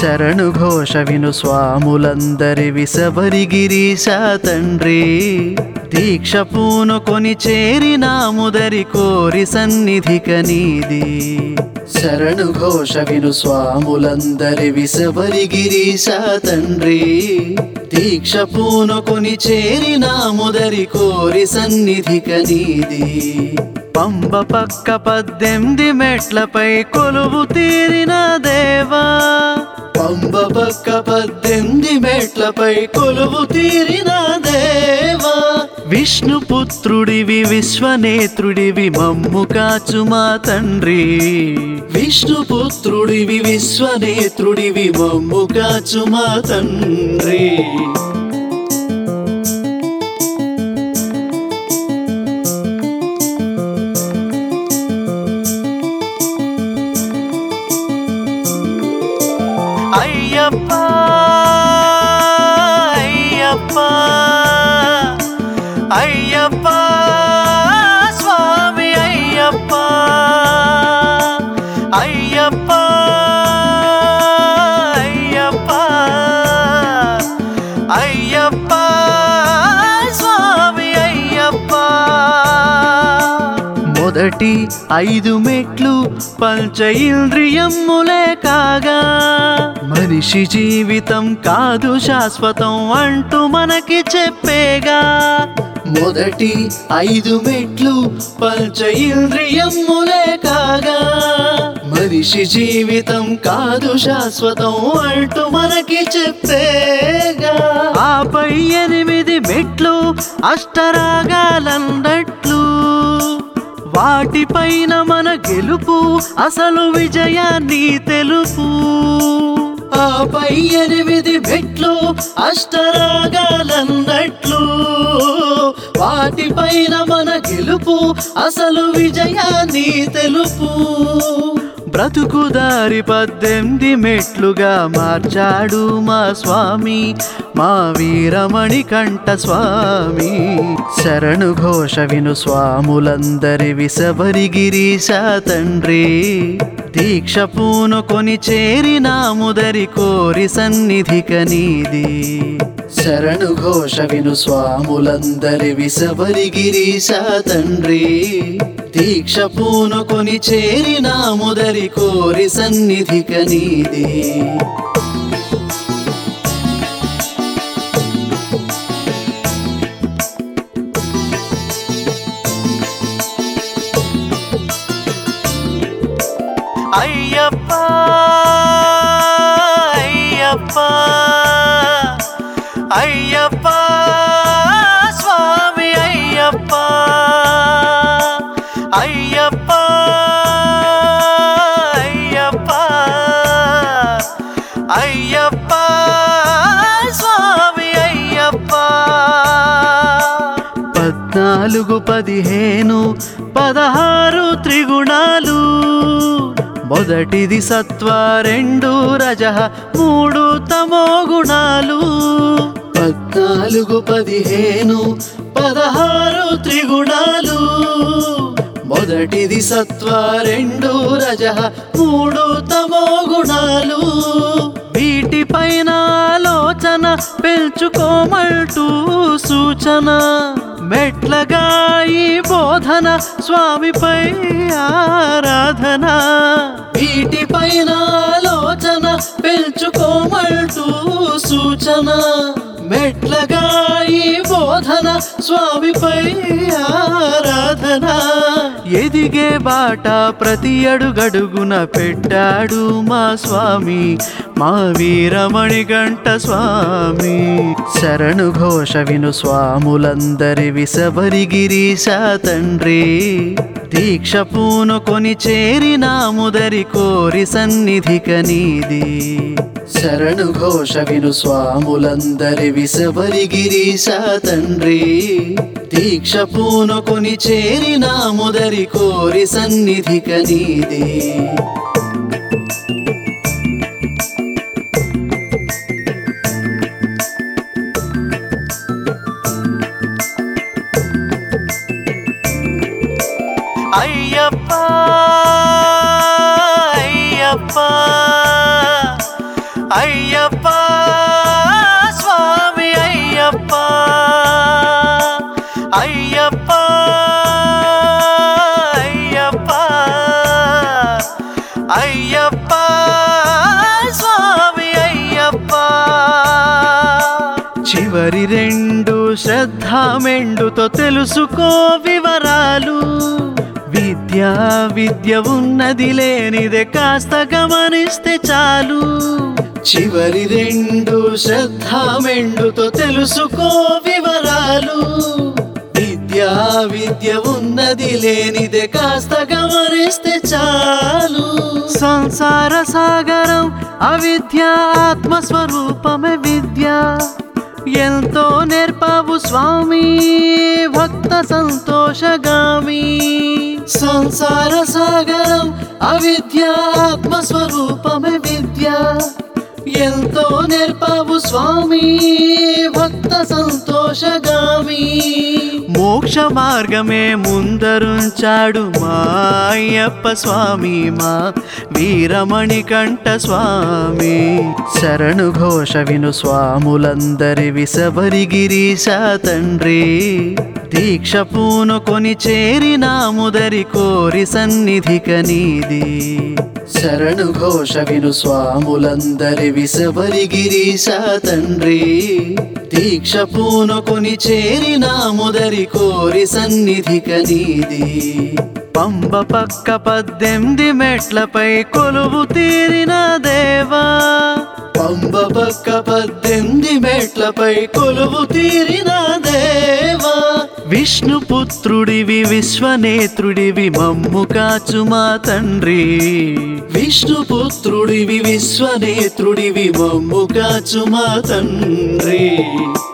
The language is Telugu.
శరణు ఘోష విను స్వాములందరి విసవరి గిరీశ తండ్రి దీక్ష పూనుకొని చేరినాముదరి కోరి సన్నిధిక నీది శరణు ఘోష విను స్వాములందరి విసవరి గిరీశ తండ్రి దీక్ష పూనుకొని చేరినాముదరి కోరి సన్నిధిక నీది పంబ పక్క పద్దెనిమిది మెట్లపై కొలువు తీరిన దేవా పంబ పక్క పద్దెనిమిది మెట్లపై కొలువు తీరిన దేవా విష్ణుపుత్రుడివి విశ్వనేత్రుడివి మమ్ము కాచు మా తండ్రి విష్ణుపుత్రుడివి విశ్వనేత్రుడివి మమ్ము కాచు మా తండ్రి అయ్యప్ప అయ్యప్ప అయ్యప్ప స్వామి అయ్యప్ప అయ్యప్ప అయ్యప్ప అయ్యప్ప స్వామి అయ్యప్ప మొదటి ఐదు మెట్లు పంచ ఇంద్రియములే కాగా మనిషి జీవితం కాదు శాశ్వతం అంటూ మనకి చెప్పేగా మొదటి ఐదు మెట్లు పంచ ఇంద్రియములే కాగా మనిషి జీవితం కాదు శాశ్వతం అంటూ మనకి చెప్పేగా ఆపై ఎనిమిది మెట్లు అష్టరాగాలన్నట్లు వాటిపైన మన గెలుపు అసలు విజయాన్ని తెలుపు ఆపై ఎనిమిది మెట్లు అష్టరాగాలన్నట్లు వాటిపైన మన గెలుపు అసలు విజయాన్ని తెలుపు బ్రతుకుదారి పద్దెనిమిది మెట్లుగా మార్చాడు మా స్వామి మా వీరమణి కంఠ స్వామి శరణు ఘోష విను స్వాములందరి విసవరి గిరీశ తండ్రి దీక్ష పూనుకొని చేరినాముదరి కోరి సన్నిధిక నీది శరణు ఘోష విను స్వాములందరి విసవరి గిరీశ తండ్రి దీక్ష పూనుకొని చేరినాముదరి కోరి సన్నిధిక నీది అయ్యప్ప అయ్యప్ప అయ్యప్ప స్వామి అయ్యప్ప అయ్యప్ప అయ్యప్ప అయ్యప్ప స్వామి అయ్యప్ప పద్నాలుగు పదిహేను పదహారు త్రిగుణాలు మొదటిది సత్వ రెండు రజ మూడు తమో గుణాలు పద్నాలుగు పదిహేను పదహారు త్రిగుణాలు మొదటిది సత్వ రెండు రజ మూడు తమో గుణాలు వీటిపైన ఆలోచన పెంచుకోమంటూ సూచన మెట్లగా ఈ బోధన స్వామిపై ఆరాధన వీటిపైన ఆలోచన పెంచుకోమంటూ సూచన మెట్లగా ఈ బోధన స్వామిపై ఆరాధన ఎదిగే బాట ప్రతి అడుగడుగున పెట్టాడు మా స్వామి మా వీరమణి గంట స్వామి శరణు ఘోష విను స్వాములందరి విసవరి గిరీశ తండ్రి దీక్ష పూనుకొని చేరినాముదరి కోరి సన్నిధిక నీది శరణు ఘోష విను స్వాములందరి విసవరి గిరీశ తండ్రి దీక్ష పూనుకొని చేరినాముదరి కోరి సన్నిధిక నీది అయ్యప్ప అయ్యప్ప చివరి రెండు శ్రద్ధామెండుతో తెలుసుకో వివరాలు విద్య విద్య ఉన్నది లేనిదే కాస్త గమనిస్తే చాలు చివరి రెండు శ్రద్ధామెండుతో తెలుసుకో వివరాలు విద్య విద్య ఉన్నది లేనిదే కాస్త గమనిస్తే చాలు సంసార సాగరం అవిద్య ఆత్మస్వరూపమే విద్య ఎంతో నేర్పావు స్వామి భక్త సంతోషగామి సంసార సాగరం అవిద్య ఆత్మస్వరూపమే విద్య ఎంతో నేర్పావు స్వామి భక్త సంతోషగామి మోక్ష మార్గమే ముందరుంచాడు మా అయ్యప్ప స్వామి మా వీరమణి కంఠ స్వామి శరణు ఘోష విను స్వాములందరి విసబరి గిరీశ తండ్రి దీక్ష పూనుకొని చేరినాముదరి కోరి సన్నిధిక నీది శరణు ఘోష విను స్వాములందరి విసబరి గిరీశ తండ్రి దీక్ష పూనుకొని చేరినాముదరి కోరి సన్నిధిక నీది పంబ పక్క పద్దెనిమిది మెట్లపై కొలువు తీరిన దేవా పంబ పక్క పద్దెనిమిది మెట్లపై కొలువు తీరిన దేవా విష్ణుపుత్రుడివి విశ్వనేత్రుడివి మమ్ము కాచు మా తండ్రి విష్ణుపుత్రుడివి విశ్వనేత్రుడివి మమ్ము కాచు మా తండ్రి